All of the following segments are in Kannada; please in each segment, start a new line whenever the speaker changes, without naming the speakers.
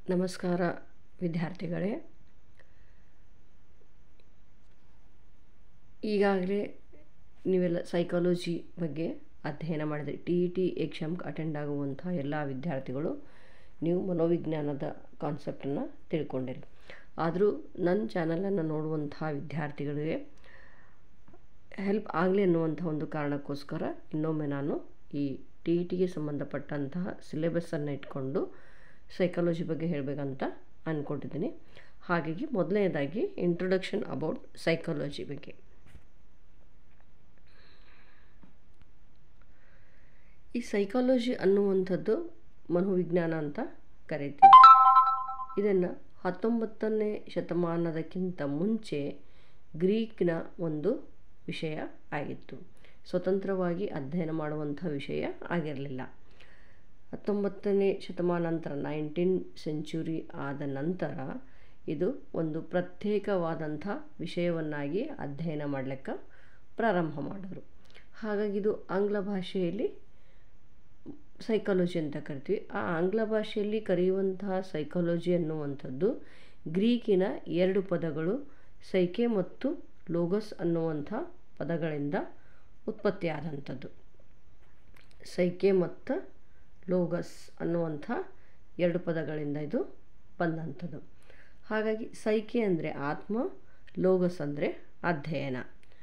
ನಮಸ್ಕಾರ ವಿದ್ಯಾರ್ಥಿಗಳೇ ಈಗಾಗಲೇ ನೀವೆಲ್ಲ ಸೈಕಾಲಜಿ ಬಗ್ಗೆ ಅಧ್ಯಯನ ಮಾಡಿದ್ರಿ ಟಿ ಇ ಟಿ ಎಕ್ಸಾಮ್ಗೆ ಅಟೆಂಡ್ ಆಗುವಂಥ ಎಲ್ಲ ವಿದ್ಯಾರ್ಥಿಗಳು ನೀವು ಮನೋವಿಜ್ಞಾನದ ಕಾನ್ಸೆಪ್ಟನ್ನು ತಿಳ್ಕೊಂಡಿರಿ ಆದರೂ ನನ್ನ ಚಾನಲನ್ನು ನೋಡುವಂಥ ವಿದ್ಯಾರ್ಥಿಗಳಿಗೆ ಹೆಲ್ಪ್ ಆಗಲಿ ಅನ್ನುವಂಥ ಒಂದು ಕಾರಣಕ್ಕೋಸ್ಕರ ಇನ್ನೊಮ್ಮೆ ನಾನು ಈ ಟಿ ಇ ಟಿಗೆ ಸಂಬಂಧಪಟ್ಟಂತಹ ಸಿಲೆಬಸ್ಸನ್ನು ಇಟ್ಕೊಂಡು ಸೈಕಾಲಜಿ ಬಗ್ಗೆ ಹೇಳಬೇಕಂತ ಅಂದ್ಕೊಂಡಿದ್ದೀನಿ ಹಾಗಾಗಿ ಮೊದಲನೇದಾಗಿ ಇಂಟ್ರೊಡಕ್ಷನ್ ಅಬೌಟ್ ಸೈಕಾಲಜಿ ಬಗ್ಗೆ ಈ ಸೈಕಾಲಜಿ ಅನ್ನುವಂಥದ್ದು ಮನೋವಿಜ್ಞಾನ ಅಂತ ಕರಿತೀವಿ ಇದನ್ನು ಹತ್ತೊಂಬತ್ತನೇ ಶತಮಾನದಕ್ಕಿಂತ ಮುಂಚೆ ಗ್ರೀಕ್ನ ಒಂದು ವಿಷಯ ಆಗಿತ್ತು ಸ್ವತಂತ್ರವಾಗಿ ಅಧ್ಯಯನ ಮಾಡುವಂಥ ವಿಷಯ ಆಗಿರಲಿಲ್ಲ ಹತ್ತೊಂಬತ್ತನೇ ಶತಮಾನಾಂತರ ನೈನ್ಟೀನ್ ಸೆಂಚುರಿ ಆದ ನಂತರ ಇದು ಒಂದು ಪ್ರತ್ಯೇಕವಾದಂಥ ವಿಷಯವನ್ನಾಗಿ ಅಧ್ಯಯನ ಮಾಡಲಿಕ್ಕೆ ಪ್ರಾರಂಭ ಮಾಡಿದ್ರು ಹಾಗಾಗಿ ಇದು ಆಂಗ್ಲ ಭಾಷೆಯಲ್ಲಿ ಸೈಕಾಲಜಿ ಅಂತ ಕರಿತೀವಿ ಆ ಆಂಗ್ಲ ಭಾಷೆಯಲ್ಲಿ ಕರೆಯುವಂತಹ ಸೈಕಾಲಜಿ ಅನ್ನುವಂಥದ್ದು ಗ್ರೀಕಿನ ಎರಡು ಪದಗಳು ಸೈಕೆ ಮತ್ತು ಲೋಗಸ್ ಅನ್ನುವಂಥ ಪದಗಳಿಂದ ಉತ್ಪತ್ತಿಯಾದಂಥದ್ದು ಸೈಕೆ ಮತ್ತು ಲೋಗಸ್ ಅನ್ನುವಂಥ ಎರಡು ಪದಗಳಿಂದ ಇದು ಬಂದಂಥದ್ದು ಹಾಗಾಗಿ ಸೈಕೆ ಅಂದರೆ ಆತ್ಮ ಲೋಗಸ್ ಅಂದರೆ ಅಧ್ಯಯನ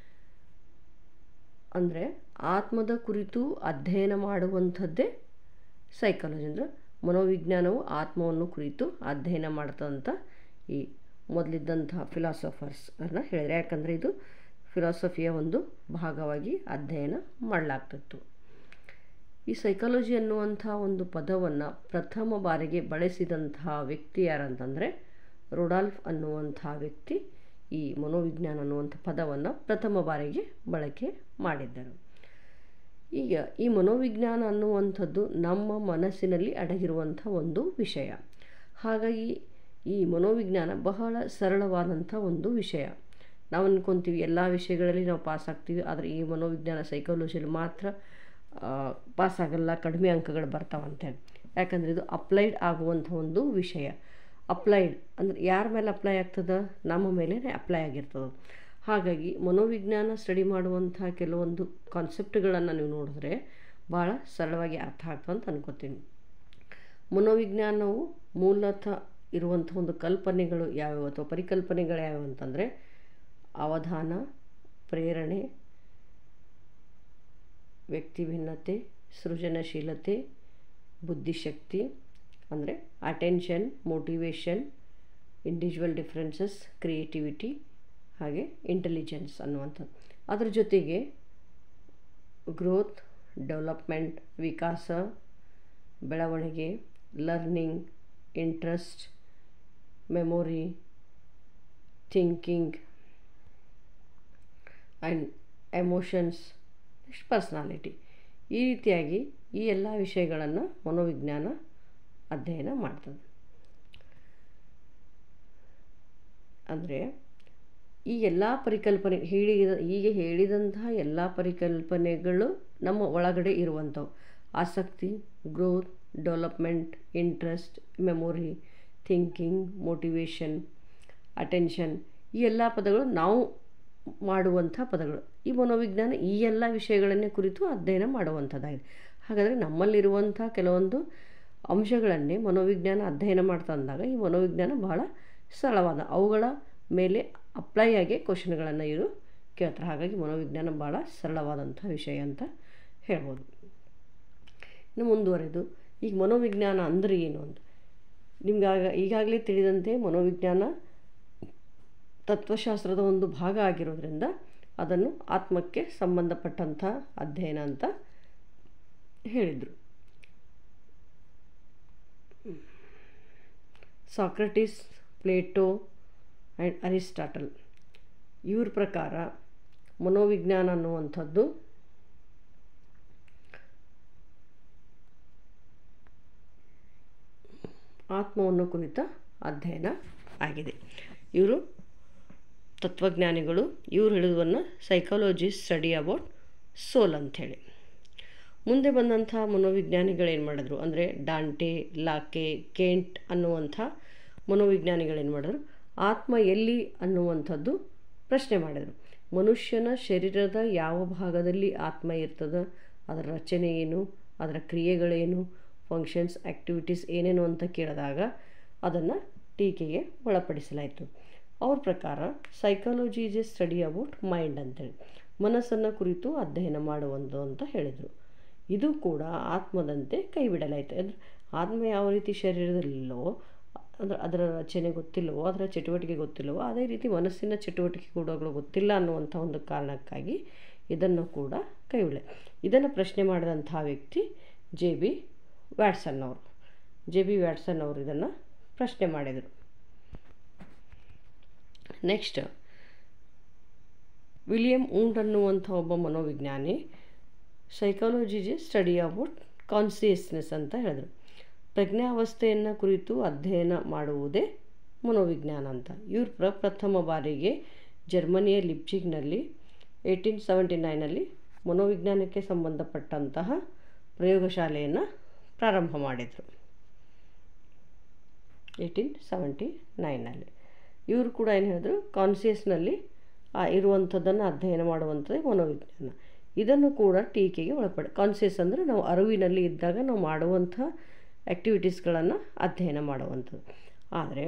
ಅಂದರೆ ಆತ್ಮದ ಕುರಿತು ಅಧ್ಯಯನ ಮಾಡುವಂಥದ್ದೇ ಸೈಕಾಲಜಿ ಅಂದರೆ ಮನೋವಿಜ್ಞಾನವು ಆತ್ಮವನ್ನು ಕುರಿತು ಅಧ್ಯಯನ ಮಾಡ್ತಂತ ಈ ಮೊದಲಿದ್ದಂತಹ ಫಿಲಾಸಫರ್ಸನ್ನು ಹೇಳಿದರೆ ಯಾಕಂದರೆ ಇದು ಫಿಲಾಸಫಿಯ ಒಂದು ಭಾಗವಾಗಿ ಅಧ್ಯಯನ ಮಾಡಲಾಗ್ತಿತ್ತು ಈ ಸೈಕಾಲಜಿ ಅನ್ನುವಂಥ ಒಂದು ಪದವನ್ನು ಪ್ರಥಮ ಬಾರಿಗೆ ಬಳಸಿದಂತಹ ವ್ಯಕ್ತಿ ಯಾರಂತಂದರೆ ರೊಡಾಲ್ಫ್ ಅನ್ನುವಂಥ ವ್ಯಕ್ತಿ ಈ ಮನೋವಿಜ್ಞಾನ ಅನ್ನುವಂಥ ಪದವನ್ನು ಪ್ರಥಮ ಬಾರಿಗೆ ಬಳಕೆ ಮಾಡಿದ್ದರು ಈಗ ಈ ಮನೋವಿಜ್ಞಾನ ಅನ್ನುವಂಥದ್ದು ನಮ್ಮ ಮನಸ್ಸಿನಲ್ಲಿ ಅಡಗಿರುವಂಥ ಒಂದು ವಿಷಯ ಹಾಗಾಗಿ ಈ ಮನೋವಿಜ್ಞಾನ ಬಹಳ ಸರಳವಾದಂಥ ಒಂದು ವಿಷಯ ನಾವು ಅಂದ್ಕೊತೀವಿ ಎಲ್ಲ ವಿಷಯಗಳಲ್ಲಿ ನಾವು ಪಾಸ್ ಆಗ್ತೀವಿ ಆದರೆ ಈ ಮನೋವಿಜ್ಞಾನ ಸೈಕಾಲಜಿಯಲ್ಲಿ ಮಾತ್ರ ಪಾಸ್ ಆಗಲ್ಲ ಕಡಿಮೆ ಅಂಕಗಳು ಬರ್ತಾವಂತೇಳಿ ಯಾಕಂದರೆ ಇದು ಅಪ್ಲೈಡ್ ಆಗುವಂಥ ಒಂದು ವಿಷಯ ಅಪ್ಲೈಡ್ ಅಂದರೆ ಯಾರ ಮೇಲೆ ಅಪ್ಲೈ ಆಗ್ತದೆ ನಮ್ಮ ಮೇಲೆ ಅಪ್ಲೈ ಆಗಿರ್ತದೆ ಹಾಗಾಗಿ ಮನೋವಿಜ್ಞಾನ ಸ್ಟಡಿ ಮಾಡುವಂಥ ಕೆಲವೊಂದು ಕಾನ್ಸೆಪ್ಟ್ಗಳನ್ನು ನೀವು ನೋಡಿದ್ರೆ ಭಾಳ ಸರಳವಾಗಿ ಅರ್ಥ ಆಗ್ತದೆ ಅಂತ ಅನ್ಕೋತೀನಿ ಮನೋವಿಜ್ಞಾನವು ಮೂಲತಃ ಇರುವಂಥ ಒಂದು ಕಲ್ಪನೆಗಳು ಯಾವ್ಯಾವ ಅಥವಾ ಪರಿಕಲ್ಪನೆಗಳು ಯಾವ್ಯಾವ ಅಂತಂದರೆ ಅವಧಾನ ಪ್ರೇರಣೆ ವ್ಯಕ್ತಿ ಭಿನ್ನತೆ ಸೃಜನಶೀಲತೆ ಬುದ್ಧಿಶಕ್ತಿ ಅಂದರೆ attention motivation individual differences creativity ಹಾಗೆ ಇಂಟೆಲಿಜೆನ್ಸ್ ಅನ್ನುವಂಥದ್ದು ಅದ್ರ ಜೊತೆಗೆ ಗ್ರೋತ್ ಡೆವಲಪ್ಮೆಂಟ್ ವಿಕಾಸ ಬೆಳವಣಿಗೆ learning interest memory thinking and emotions next personality ಈ ರೀತಿಯಾಗಿ ಈ ಎಲ್ಲ ವಿಷಯಗಳನ್ನು ಮನೋವಿಜ್ಞಾನ ಅಧ್ಯಯನ ಮಾಡ್ತದೆ ಅಂದರೆ ಈ ಎಲ್ಲ ಪರಿಕಲ್ಪನೆ ಹೇಳಿದ ಹೀಗೆ ಹೇಳಿದಂತಹ ಎಲ್ಲ ಪರಿಕಲ್ಪನೆಗಳು ನಮ್ಮ ಒಳಗಡೆ ಇರುವಂಥವು ಆಸಕ್ತಿ growth development interest memory thinking motivation attention ಈ ಎಲ್ಲ ಪದಗಳು ನಾವು ಮಾಡುವಂಥ ಪದಗಳು ಈ ಮನೋವಿಜ್ಞಾನ ಈ ಎಲ್ಲ ವಿಷಯಗಳನ್ನೇ ಕುರಿತು ಅಧ್ಯಯನ ಮಾಡುವಂಥದ್ದಾಗಿದೆ ಹಾಗಾದರೆ ನಮ್ಮಲ್ಲಿರುವಂಥ ಕೆಲವೊಂದು ಅಂಶಗಳನ್ನೇ ಮನೋವಿಜ್ಞಾನ ಅಧ್ಯಯನ ಮಾಡ್ತಾ ಅಂದಾಗ ಈ ಮನೋವಿಜ್ಞಾನ ಬಹಳ ಸರಳವಾದ ಅವುಗಳ ಮೇಲೆ ಅಪ್ಲೈ ಆಗಿ ಕ್ವಶನ್ಗಳನ್ನು ಇವರು ಕೇಳ್ತಾರೆ ಹಾಗಾಗಿ ಮನೋವಿಜ್ಞಾನ ಭಾಳ ಸರಳವಾದಂಥ ವಿಷಯ ಅಂತ ಹೇಳ್ಬೋದು ಇನ್ನು ಮುಂದುವರೆದು ಈಗ ಮನೋವಿಜ್ಞಾನ ಅಂದರೆ ಏನು ಅಂತ ನಿಮ್ಗಾಗ ಈಗಾಗಲೇ ತಿಳಿದಂತೆ ಮನೋವಿಜ್ಞಾನ ತತ್ವಶಾಸ್ತ್ರದ ಒಂದು ಭಾಗ ಆಗಿರೋದ್ರಿಂದ ಅದನ್ನು ಆತ್ಮಕ್ಕೆ ಸಂಬಂಧಪಟ್ಟಂಥ ಅಧ್ಯಯನ ಅಂತ ಹೇಳಿದರು ಸಾಕ್ರಟಿಸ್ ಪ್ಲೇಟೋ ಆ್ಯಂಡ್ ಅರಿಸ್ಟಾಟಲ್ ಇವ್ರ ಪ್ರಕಾರ ಮನೋವಿಜ್ಞಾನ ಅನ್ನುವಂಥದ್ದು ಆತ್ಮವನ್ನು ಕುರಿತ ಅಧ್ಯಯನ ಆಗಿದೆ ಇವರು ತತ್ವಜ್ಞಾನಿಗಳು ಇವ್ರು ಹೇಳೋದನ್ನು ಸೈಕಾಲಜಿ ಸ್ಟಡಿ ಅಬೌಟ್ ಸೋಲ್ ಅಂಥೇಳಿ ಮುಂದೆ ಬಂದಂಥ ಮನೋವಿಜ್ಞಾನಿಗಳು ಏನು ಮಾಡಿದ್ರು ಅಂದರೆ ಡಾಂಟೆ ಲಾಕೆ ಕೆಂಟ್ ಅನ್ನುವಂಥ ಮನೋವಿಜ್ಞಾನಿಗಳೇನು ಮಾಡಿದ್ರು ಆತ್ಮ ಎಲ್ಲಿ ಅನ್ನುವಂಥದ್ದು ಪ್ರಶ್ನೆ ಮಾಡಿದರು ಮನುಷ್ಯನ ಶರೀರದ ಯಾವ ಭಾಗದಲ್ಲಿ ಆತ್ಮ ಇರ್ತದೆ ಅದರ ರಚನೆ ಏನು ಅದರ ಕ್ರಿಯೆಗಳೇನು ಫಂಕ್ಷನ್ಸ್ ಆ್ಯಕ್ಟಿವಿಟೀಸ್ ಏನೇನು ಅಂತ ಕೇಳಿದಾಗ ಅದನ್ನು ಟೀಕೆಗೆ ಒಳಪಡಿಸಲಾಯಿತು ಅವ್ರ ಪ್ರಕಾರ psychology is a study about mind ಅಂತೇಳಿ ಮನಸ್ಸನ್ನು ಕುರಿತು ಅಧ್ಯಯನ ಮಾಡುವಂದು ಅಂತ ಹೇಳಿದರು ಇದು ಕೂಡ ಆತ್ಮದಂತೆ ಕೈ ಬಿಡಲಾಯಿತು ಅಂದರೆ ಆತ್ಮ ಯಾವ ರೀತಿ ಶರೀರದಲ್ಲಿಲ್ಲವೋ ಅಂದ್ರೆ ಅದರ ರಚನೆ ಗೊತ್ತಿಲ್ಲವೋ ಅದರ ಚಟುವಟಿಕೆ ಗೊತ್ತಿಲ್ಲವೋ ಅದೇ ರೀತಿ ಮನಸ್ಸಿನ ಚಟುವಟಿಕೆ ಕೂಡ ಗೊತ್ತಿಲ್ಲ ಅನ್ನುವಂಥ ಒಂದು ಕಾರಣಕ್ಕಾಗಿ ಇದನ್ನು ಕೂಡ ಕೈ ಬಿಡ ಇದನ್ನು ಪ್ರಶ್ನೆ ಮಾಡಿದಂಥ ವ್ಯಕ್ತಿ ಜೆ ಬಿ ವ್ಯಾಟ್ಸನ್ ಅವರು ಜೆ ಬಿ ವ್ಯಾಟ್ಸನ್ ಅವರು ಇದನ್ನು ಪ್ರಶ್ನೆ ಮಾಡಿದರು ನೆಕ್ಸ್ಟ್ ವಿಲಿಯಂ ಊಂಡ್ ಅನ್ನುವಂಥ ಒಬ್ಬ ಮನೋವಿಜ್ಞಾನಿ ಸೈಕಾಲಜಿ ಸ್ಟಡಿ ಅಬೌಟ್ ಕಾನ್ಸಿಯಸ್ನೆಸ್ ಅಂತ ಹೇಳಿದರು ಪ್ರಜ್ಞಾವಸ್ಥೆಯನ್ನು ಕುರಿತು ಅಧ್ಯಯನ ಮಾಡುವುದೇ ಮನೋವಿಜ್ಞಾನ ಅಂತ ಇವರು ಪ್ರಪ್ರಥಮ ಬಾರಿಗೆ ಜರ್ಮನಿಯ ಲಿಪ್ಜಿಗ್ನಲ್ಲಿ ಏಯ್ಟೀನ್ ಸೆವೆಂಟಿ ನೈನಲ್ಲಿ ಮನೋವಿಜ್ಞಾನಕ್ಕೆ ಸಂಬಂಧಪಟ್ಟಂತಹ ಪ್ರಯೋಗಶಾಲೆಯನ್ನು ಪ್ರಾರಂಭ ಮಾಡಿದರು ಏಯ್ಟೀನ್ ಸೆವೆಂಟಿ ನೈನಲ್ಲಿ ಇವರು ಕೂಡ ಏನು ಹೇಳಿದ್ರು ಕಾನ್ಸಿಯಸ್ನಲ್ಲಿ ಇರುವಂಥದ್ದನ್ನು ಅಧ್ಯಯನ ಮಾಡುವಂಥದ್ದೇ ಮನೋವಿಜ್ಞಾನ ಇದನ್ನು ಕೂಡ ಟೀಕೆಗೆ ಒಳಪಡೆ ಕಾನ್ಸಿಯಸ್ ಅಂದರೆ ನಾವು ಅರಿವಿನಲ್ಲಿ ಇದ್ದಾಗ ನಾವು ಮಾಡುವಂಥ ಆ್ಯಕ್ಟಿವಿಟೀಸ್ಗಳನ್ನು ಅಧ್ಯಯನ ಮಾಡುವಂಥದ್ದು ಆದರೆ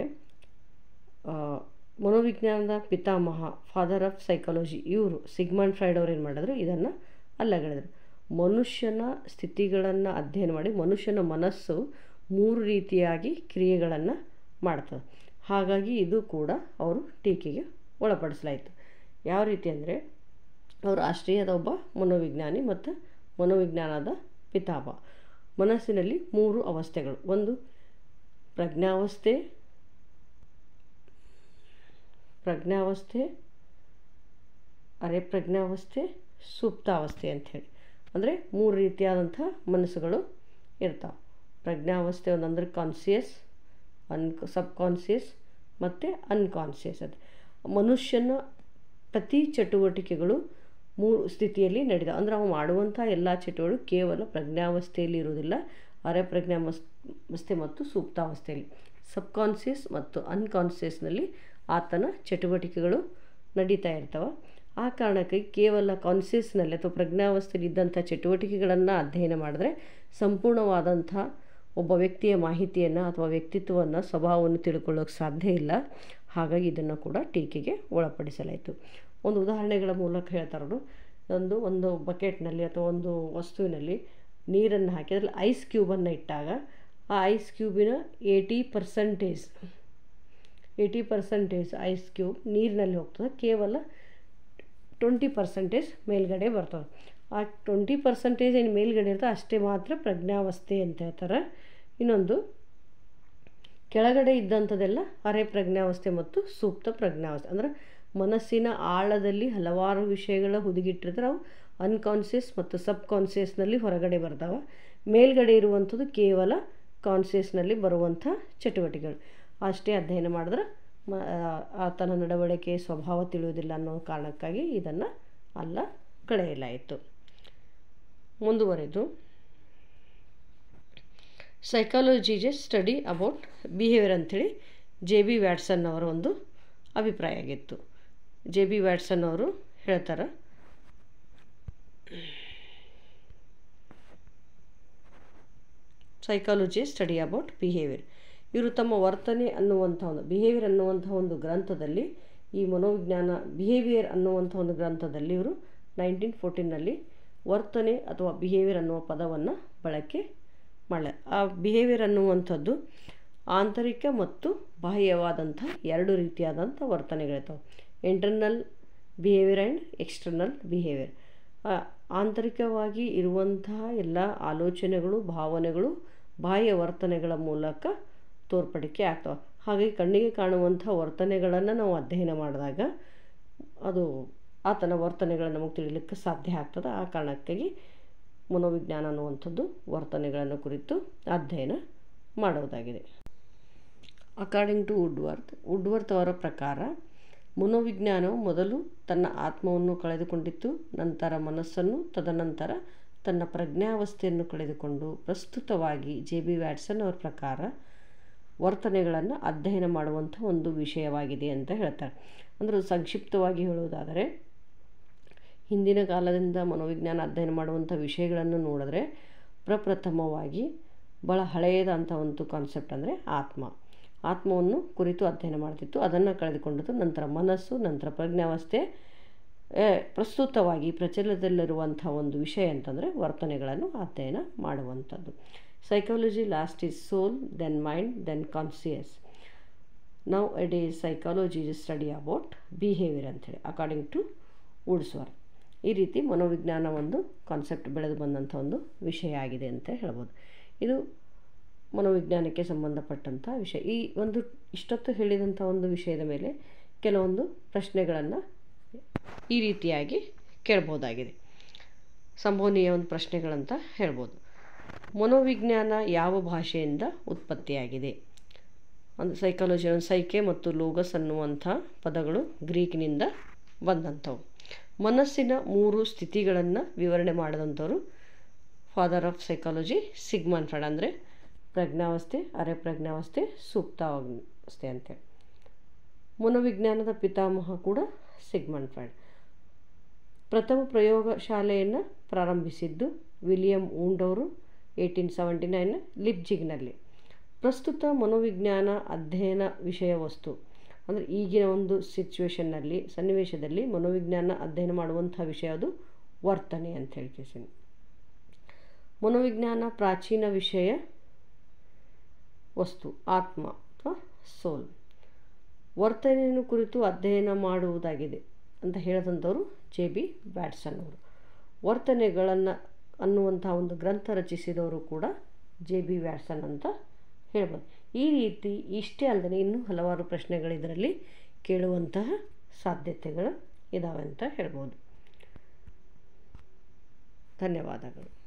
ಮನೋವಿಜ್ಞಾನದ ಪಿತಾಮಹ ಫಾದರ್ ಆಫ್ ಸೈಕಾಲಜಿ ಇವರು ಸಿಗ್ಮಂಡ್ ಫ್ರೈಡ್ ಅವ್ರು ಏನು ಮಾಡಿದ್ರು ಇದನ್ನು ಅಲ್ಲಗಳಿದ್ರು ಮನುಷ್ಯನ ಸ್ಥಿತಿಗಳನ್ನು ಅಧ್ಯಯನ ಮಾಡಿ ಮನುಷ್ಯನ ಮನಸ್ಸು ಮೂರು ರೀತಿಯಾಗಿ ಕ್ರಿಯೆಗಳನ್ನು ಮಾಡ್ತದೆ ಹಾಗಾಗಿ ಇದು ಕೂಡ ಅವರು ಟೀಕೆಗೆ ಒಳಪಡಿಸಲಾಯಿತು ಯಾವ ರೀತಿ ಅಂದರೆ ಅವರು ಆಸ್ಟ್ರಿಯಾದ ಒಬ್ಬ ಮನೋವಿಜ್ಞಾನಿ ಮತ್ತು ಮನೋವಿಜ್ಞಾನದ ಪಿತಾಮಹ ಮನಸ್ಸಿನಲ್ಲಿ ಮೂರು ಅವಸ್ಥೆಗಳು ಒಂದು ಪ್ರಜ್ಞಾವಸ್ಥೆ ಪ್ರಜ್ಞಾವಸ್ಥೆ ಅರೆ ಪ್ರಜ್ಞಾವಸ್ಥೆ ಸುಪ್ತಾವಸ್ಥೆ ಅಂಥೇಳಿ ಅಂದರೆ ಮೂರು ರೀತಿಯಾದಂಥ ಮನಸ್ಸುಗಳು ಇರ್ತಾವೆ ಪ್ರಜ್ಞಾವಸ್ಥೆ ಒಂದಂದ್ರೆ ಕಾನ್ಸಿಯಸ್ ಅನ್ ಸಬ್ ಕಾನ್ಸಿಯಸ್ ಮತ್ತು ಅನ್ಕಾನ್ಸಿಯಸ್ ಅದು ಮನುಷ್ಯನ ಪ್ರತಿ ಚಟುವಟಿಕೆಗಳು ಮೂರು ಸ್ಥಿತಿಯಲ್ಲಿ ನಡೆದ ಅಂದರೆ ಅವು ಮಾಡುವಂಥ ಎಲ್ಲ ಚಟುವಟಿಕೆ ಕೇವಲ ಪ್ರಜ್ಞಾವಸ್ಥೆಯಲ್ಲಿ ಇರುವುದಿಲ್ಲ ಅರೆ ಪ್ರಜ್ಞಾವಸ್ಥೆ ಮತ್ತು ಸುಪ್ತಾವಸ್ಥೆಯಲ್ಲಿ ಸಬ್ಕಾನ್ಸಿಯಸ್ ಮತ್ತು ಅನ್ಕಾನ್ಸಿಯಸ್ನಲ್ಲಿ ಆತನ ಚಟುವಟಿಕೆಗಳು ನಡೀತಾ ಇರ್ತವೆ ಆ ಕಾರಣಕ್ಕೆ ಕೇವಲ ಕಾನ್ಸಿಯಸ್ನಲ್ಲಿ ಅಥವಾ ಪ್ರಜ್ಞಾವಸ್ಥೆಯಲ್ಲಿ ಇದ್ದಂಥ ಚಟುವಟಿಕೆಗಳನ್ನು ಅಧ್ಯಯನ ಮಾಡಿದ್ರೆ ಸಂಪೂರ್ಣವಾದಂಥ ಒಬ್ಬ ವ್ಯಕ್ತಿಯ ಮಾಹಿತಿಯನ್ನು ಅಥವಾ ವ್ಯಕ್ತಿತ್ವವನ್ನು ಸ್ವಭಾವವನ್ನು ತಿಳ್ಕೊಳ್ಳೋಕೆ ಸಾಧ್ಯ ಇಲ್ಲ ಹಾಗಾಗಿ ಇದನ್ನು ಕೂಡ ಟೀಕೆಗೆ ಒಳಪಡಿಸಲಾಯಿತು ಒಂದು ಉದಾಹರಣೆಗಳ ಮೂಲಕ ಹೇಳ್ತಾರವರು ಒಂದು ಒಂದು ಬಕೆಟ್ನಲ್ಲಿ ಅಥವಾ ಒಂದು ವಸ್ತುವಿನಲ್ಲಿ ನೀರನ್ನು ಹಾಕಿ ಅದರಲ್ಲಿ ಐಸ್ ಕ್ಯೂಬನ್ನು ಇಟ್ಟಾಗ ಆ ಐಸ್ ಕ್ಯೂಬಿನ eighty percentage eighty percentage ice cube ನೀರಿನಲ್ಲಿ ಹೋಗ್ತದೆ ಕೇವಲ ಟ್ವೆಂಟಿ ಪರ್ಸಂಟೇಜ್ ಮೇಲ್ಗಡೆ ಬರ್ತದೆ ಆ ಟ್ವೆಂಟಿ ಪರ್ಸಂಟೇಜ್ ಏನು ಮೇಲ್ಗಡೆ ಇರ್ತದೆ ಅಷ್ಟೇ ಮಾತ್ರ ಪ್ರಜ್ಞಾವಸ್ಥೆ ಅಂತ ಹೇಳ್ತಾರೆ ಇನ್ನೊಂದು ಕೆಳಗಡೆ ಇದ್ದಂಥದ್ದೆಲ್ಲ ಅರೆ ಪ್ರಜ್ಞಾವಸ್ಥೆ ಮತ್ತು ಸೂಕ್ತ ಪ್ರಜ್ಞಾವಸ್ಥೆ ಅಂದರೆ ಮನಸ್ಸಿನ ಆಳದಲ್ಲಿ ಹಲವಾರು ವಿಷಯಗಳ ಹುದುಗಿಟ್ಟಿರ್ತಾರೆ ಅವು ಅನ್ಕಾನ್ಸಿಯಸ್ ಮತ್ತು ಸಬ್ ಕಾನ್ಸಿಯಸ್ನಲ್ಲಿ ಹೊರಗಡೆ ಬರ್ತಾವೆ ಮೇಲ್ಗಡೆ ಇರುವಂಥದ್ದು ಕೇವಲ ಕಾನ್ಸಿಯಸ್ನಲ್ಲಿ ಬರುವಂಥ ಚಟುವಟಿಕೆಗಳು ಅಷ್ಟೇ ಅಧ್ಯಯನ ಮಾಡಿದ್ರೆ ಮ ಆತನ ನಡವಳಿಕೆ ಸ್ವಭಾವ ತಿಳಿಯೋದಿಲ್ಲ ಅನ್ನೋ ಕಾರಣಕ್ಕಾಗಿ ಇದನ್ನು ಅಲ್ಲ ಕಳೆಯಲಾಯಿತು ಮುಂದುವರೆದು psychology is study about behaviour ಅಂಥೇಳಿ ಜೆ ಬಿ ವ್ಯಾಟ್ಸನ್ ಅವರ ಒಂದು ಅಭಿಪ್ರಾಯ ಆಗಿತ್ತು ಜೆ ಬಿ ವ್ಯಾಟ್ಸನ್ ಅವರು ಹೇಳ್ತಾರೆ ಸೈಕಾಲಜಿ ಸ್ಟಡಿ ಅಬೌಟ್ ಬಿಹೇವಿಯರ್ ಇವರು ತಮ್ಮ ವರ್ತನೆ ಅನ್ನುವಂಥ ಒಂದು ಬಿಹೇವಿಯರ್ ಅನ್ನುವಂಥ ಒಂದು ಗ್ರಂಥದಲ್ಲಿ ಈ ಮನೋವಿಜ್ಞಾನ ಬಿಹೇವಿಯರ್ ಅನ್ನುವಂಥ ಒಂದು ಗ್ರಂಥದಲ್ಲಿ ಇವರು ನೈನ್ಟೀನ್ ಫೋರ್ಟೀನಲ್ಲಿ ವರ್ತನೆ ಅಥವಾ ಬಿಹೇವಿಯರ್ ಅನ್ನುವ ಪದವನ್ನು ಬಳಕೆ ಮಾಡಲ ಆ ಬಿಹೇವಿಯರ್ ಅನ್ನುವಂಥದ್ದು ಆಂತರಿಕ ಮತ್ತು ಬಾಹ್ಯವಾದಂಥ ಎರಡು ರೀತಿಯಾದಂಥ ವರ್ತನೆಗಳಿರ್ತಾವೆ internal behaviour and external behaviour ಆಂತರಿಕವಾಗಿ ಇರುವಂತಹ ಎಲ್ಲ ಆಲೋಚನೆಗಳು ಭಾವನೆಗಳು ಬಾಹ್ಯ ವರ್ತನೆಗಳ ಮೂಲಕ ತೋರ್ಪಡಿಕೆ ಆಗ್ತವೆ ಹಾಗಾಗಿ ಕಣ್ಣಿಗೆ ಕಾಣುವಂಥ ವರ್ತನೆಗಳನ್ನು ನಾವು ಅಧ್ಯಯನ ಮಾಡಿದಾಗ ಅದು ಆತನ ವರ್ತನೆಗಳನ್ನು ನಮಗೆ ತಿಳಿಲಿಕ್ಕೆ ಸಾಧ್ಯ ಆಗ್ತದೆ ಆ ಕಾರಣಕ್ಕಾಗಿ ಮನೋವಿಜ್ಞಾನ ಅನ್ನುವಂಥದ್ದು ವರ್ತನೆಗಳನ್ನು ಕುರಿತು ಅಧ್ಯಯನ ಮಾಡುವುದಾಗಿದೆ ಅಕಾರ್ಡಿಂಗ್ ಟು ವುಡ್ವರ್ತ್ ವುಡ್ವರ್ತ್ ಅವರ ಪ್ರಕಾರ ಮನೋವಿಜ್ಞಾನವು ಮೊದಲು ತನ್ನ ಆತ್ಮವನ್ನು ಕಳೆದುಕೊಂಡಿತ್ತು ನಂತರ ಮನಸ್ಸನ್ನು ತದನಂತರ ತನ್ನ ಪ್ರಜ್ಞಾವಸ್ಥೆಯನ್ನು ಕಳೆದುಕೊಂಡು ಪ್ರಸ್ತುತವಾಗಿ ಜೆ ಬಿ ವ್ಯಾಟ್ಸನ್ ಅವರ ಪ್ರಕಾರ ವರ್ತನೆಗಳನ್ನು ಅಧ್ಯಯನ ಮಾಡುವಂಥ ಒಂದು ವಿಷಯವಾಗಿದೆ ಅಂತ ಹೇಳ್ತಾರೆ ಅಂದರೆ ಸಂಕ್ಷಿಪ್ತವಾಗಿ ಹೇಳುವುದಾದರೆ ಹಿಂದಿನ ಕಾಲದಿಂದ ಮನೋವಿಜ್ಞಾನ ಅಧ್ಯಯನ ಮಾಡುವಂಥ ವಿಷಯಗಳನ್ನು ನೋಡಿದ್ರೆ ಪ್ರಪ್ರಥಮವಾಗಿ ಭಾಳ ಹಳೆಯದಂಥ ಒಂದು ಕಾನ್ಸೆಪ್ಟ್ ಅಂದರೆ ಆತ್ಮ ಆತ್ಮವನ್ನು ಕುರಿತು ಅಧ್ಯಯನ ಮಾಡ್ತಿತ್ತು ಅದನ್ನು ಕಳೆದುಕೊಂಡಿತು ನಂತರ ಮನಸ್ಸು ನಂತರ ಪ್ರಜ್ಞಾವಸ್ಥೆ ಪ್ರಸ್ತುತವಾಗಿ ಪ್ರಚಲಿತದಲ್ಲಿರುವಂಥ ಒಂದು ವಿಷಯ ಅಂತಂದರೆ ವರ್ತನೆಗಳನ್ನು ಅಧ್ಯಯನ ಮಾಡುವಂಥದ್ದು psychology last is soul then mind then conscious nowadays psychology is study about behaviour ಅಂಥೇಳಿ ಅಕಾರ್ಡಿಂಗ್ ಟು ವುಡ್ಸ್ವರ್ ಈ ರೀತಿ ಮನೋವಿಜ್ಞಾನ ಒಂದು ಕಾನ್ಸೆಪ್ಟ್ ಬೆಳೆದು ಬಂದಂಥ ಒಂದು ವಿಷಯ ಆಗಿದೆ ಅಂತ ಹೇಳ್ಬೋದು ಇದು ಮನೋವಿಜ್ಞಾನಕ್ಕೆ ಸಂಬಂಧಪಟ್ಟಂಥ ವಿಷಯ ಈ ಒಂದು ಇಷ್ಟೊತ್ತು ಹೇಳಿದಂಥ ಒಂದು ವಿಷಯದ ಮೇಲೆ ಕೆಲವೊಂದು ಪ್ರಶ್ನೆಗಳನ್ನು ಈ ರೀತಿಯಾಗಿ ಕೇಳ್ಬೋದಾಗಿದೆ ಸಂಭವನೀಯ ಒಂದು ಪ್ರಶ್ನೆಗಳಂತ ಹೇಳ್ಬೋದು ಮನೋವಿಜ್ಞಾನ ಯಾವ ಭಾಷೆಯಿಂದ ಉತ್ಪತ್ತಿಯಾಗಿದೆ ಒಂದು ಸೈಕಾಲಜಿ ಸೈಕೆ ಮತ್ತು ಲೋಗಸ್ ಅನ್ನುವಂಥ ಪದಗಳು ಗ್ರೀಕ್ನಿಂದ ಬಂದಂಥವು ಮನಸ್ಸಿನ ಮೂರು ಸ್ಥಿತಿಗಳನ್ನು ವಿವರಣೆ ಮಾಡಿದಂಥವ್ರು father of psychology Sigmund Freud ಅಂದರೆ ಪ್ರಜ್ಞಾವಸ್ಥೆ ಅರೆ ಪ್ರಜ್ಞಾವಸ್ಥೆ ಸುಪ್ತಾವಸ್ಥೆ ಅಂತೇಳಿ ಮನೋವಿಜ್ಞಾನದ ಪಿತಾಮಹ ಕೂಡ ಸಿಗ್ಮಂಡ್ ಫ್ರೆಡ್ ಪ್ರಥಮ ಪ್ರಯೋಗಶಾಲೆಯನ್ನು ಪ್ರಾರಂಭಿಸಿದ್ದು ವಿಲಿಯಂ ಊಂಡವರು ಏಯ್ಟೀನ್ ಸೆವೆಂಟಿ ನೈನ್ ಲಿಪ್ಜಿಗ್ನಲ್ಲಿ ಪ್ರಸ್ತುತ ಮನೋವಿಜ್ಞಾನ ಅಧ್ಯಯನ ವಿಷಯ ವಸ್ತು ಅಂದರೆ ಈಗಿನ ಒಂದು ಸಿಚುವೇಷನ್ನಲ್ಲಿ ಸನ್ನಿವೇಶದಲ್ಲಿ ಮನೋವಿಜ್ಞಾನ ಅಧ್ಯಯನ ಮಾಡುವಂಥ ವಿಷಯ ಅದು ವರ್ತನೆ ಅಂತ ಹೇಳ್ಕೇಸಿನಿ ಮನೋವಿಜ್ಞಾನ ಪ್ರಾಚೀನ ವಿಷಯ ವಸ್ತು ಆತ್ಮ ಅಥವಾ ಸೋಲ್ ವರ್ತನೆಯನ್ನು ಕುರಿತು ಅಧ್ಯಯನ ಮಾಡುವುದಾಗಿದೆ ಅಂತ ಹೇಳಿದಂಥವರು ಜೆ ಬಿ ವ್ಯಾಟ್ಸನ್ ಅವರು ವರ್ತನೆಗಳನ್ನು ಅನ್ನುವಂಥ ಒಂದು ಗ್ರಂಥ ರಚಿಸಿದವರು ಕೂಡ ಜೆ ಬಿ ವ್ಯಾಟ್ಸನ್ ಅಂತ ಹೇಳ್ಬೋದು ಈ ರೀತಿ ಇಷ್ಟೇ ಅಲ್ಲದೆ ಇನ್ನೂ ಹಲವಾರು ಪ್ರಶ್ನೆಗಳು ಇದರಲ್ಲಿ ಕೇಳುವಂತಹ ಸಾಧ್ಯತೆಗಳು ಇದ್ದಾವೆ ಅಂತ ಹೇಳ್ಬೋದು ಧನ್ಯವಾದಗಳು